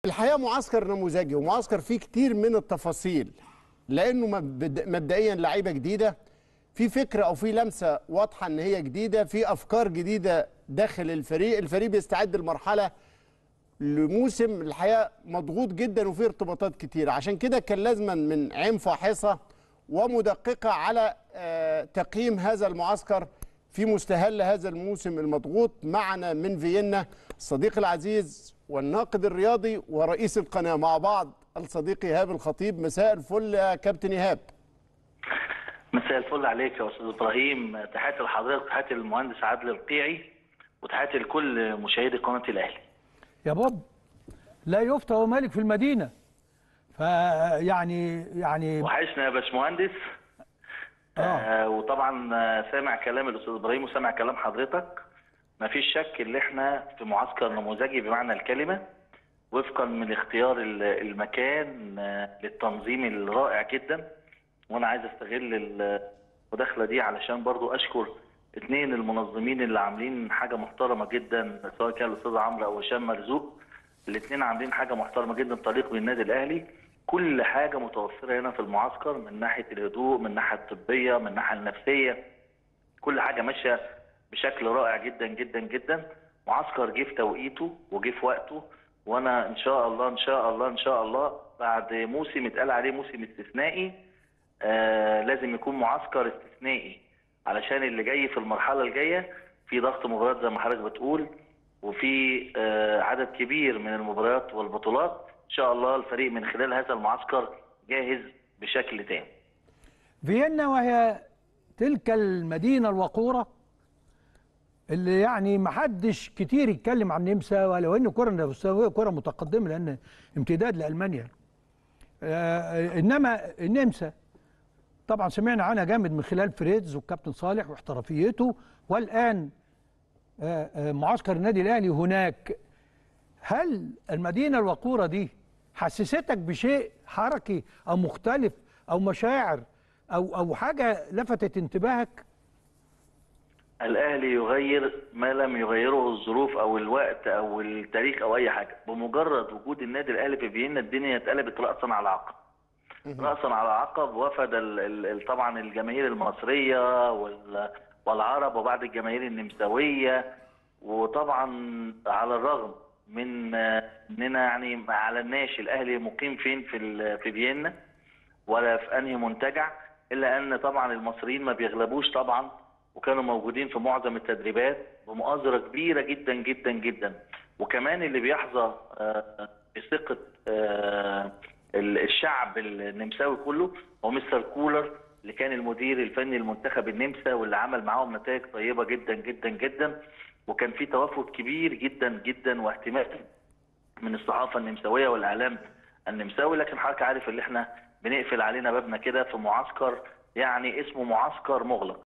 الحقيقه معسكر نموذجي ومعسكر فيه كتير من التفاصيل لانه مبد- مبدئيا لعيبه جديده في فكره او في لمسه واضحه ان هي جديده في افكار جديده داخل الفريق الفريق بيستعد لمرحله لموسم الحقيقه مضغوط جدا وفيه ارتباطات كتيره عشان كده كان لازما من عين فاحصه ومدققه على آه، تقييم هذا المعسكر في مستهل هذا الموسم المضغوط معنا من فيينا الصديق العزيز والناقد الرياضي ورئيس القناه مع بعض الصديق ايهاب الخطيب مساء الفل يا كابتن ايهاب مساء الفل عليك يا استاذ ابراهيم تحياتي لحضرتك وتحياتي للمهندس عادل القيعي وتحياتي لكل مشاهدي قناه الاهلي يا بوب لا يفتى ومالك في المدينة فيعني يعني وحشنا يا باشمهندس آه. آه وطبعا آه، سامع كلام الاستاذ ابراهيم وسامع كلام حضرتك مفيش شك ان احنا في معسكر نموذجي بمعنى الكلمه وفقا من اختيار ال- المكان آه، للتنظيم الرائع جدا وانا عايز استغل المداخله دي علشان برضو اشكر اثنين المنظمين اللي عاملين حاجه محترمه جدا سواء كان الاستاذ عمرو او هشام مرزوق الاثنين عاملين حاجه محترمه جدا تليق بالنادي الاهلي كل حاجه متوفره هنا في المعسكر من ناحيه الهدوء من الناحيه الطبيه من الناحيه النفسيه كل حاجه ماشيه بشكل رائع جدا جدا جدا معسكر جه في توقيته وجه في وقته وانا ان شاء الله ان شاء الله ان شاء الله بعد موسم اتقال عليه موسم استثنائي آه لازم يكون معسكر استثنائي علشان اللي جاي في المرحله الجايه في ضغط مباريات زي ما حضرتك بتقول وفي آه عدد كبير من المباريات والبطولات ان شاء الله الفريق من خلال هذا المعسكر جاهز بشكل تام فيينا وهي تلك المدينة الوقورة اللي يعني ما حدش كتير يتكلم عن النمسا ولو ان كرة نمساوية كرة متقدمة لان امتداد لألمانيا آه انما النمسا طبعا سمعنا عنها جامد من خلال فريدز والكابتن صالح واحترافيته والان آه آه معسكر النادي الاهلي هناك هل المدينة الوقورة دي حسستك بشيء حركي أو مختلف أو مشاعر أو أو حاجة لفتت انتباهك؟ الاهلي يغير ما لم يغيره الظروف او الوقت او التاريخ او اي حاجه بمجرد وجود النادي الاهلي في فيينا الدنيا اتقلبت راسا على عقب راسا على عقب وفد ال- ال- ال- طبعا الجماهير المصريه وال- والعرب وبعض الجماهير النمساويه وطبعا على الرغم من آه، اننا يعني ما اعلناش الاهلي مقيم فين في ال- في فيينا ولا في انهي منتجع الا ان طبعا المصريين ما بيغلبوش طبعا وكانوا موجودين في معظم التدريبات بمؤازره كبيره جدا جدا جدا وكمان اللي بيحظى آه، بثقه آه، ال- الشعب النمساوي كله هو مستر كولر اللي كان المدير الفني المنتخب النمسا واللي عمل معاهم نتائج طيبه جدا جدا جدا وكان في توافد كبير جدا جدا واهتمام من الصحافه النمساويه والاعلام النمساوي لكن حضرتك عارف اللي احنا بنقفل علينا بابنا كده في معسكر يعني اسمه معسكر مغلق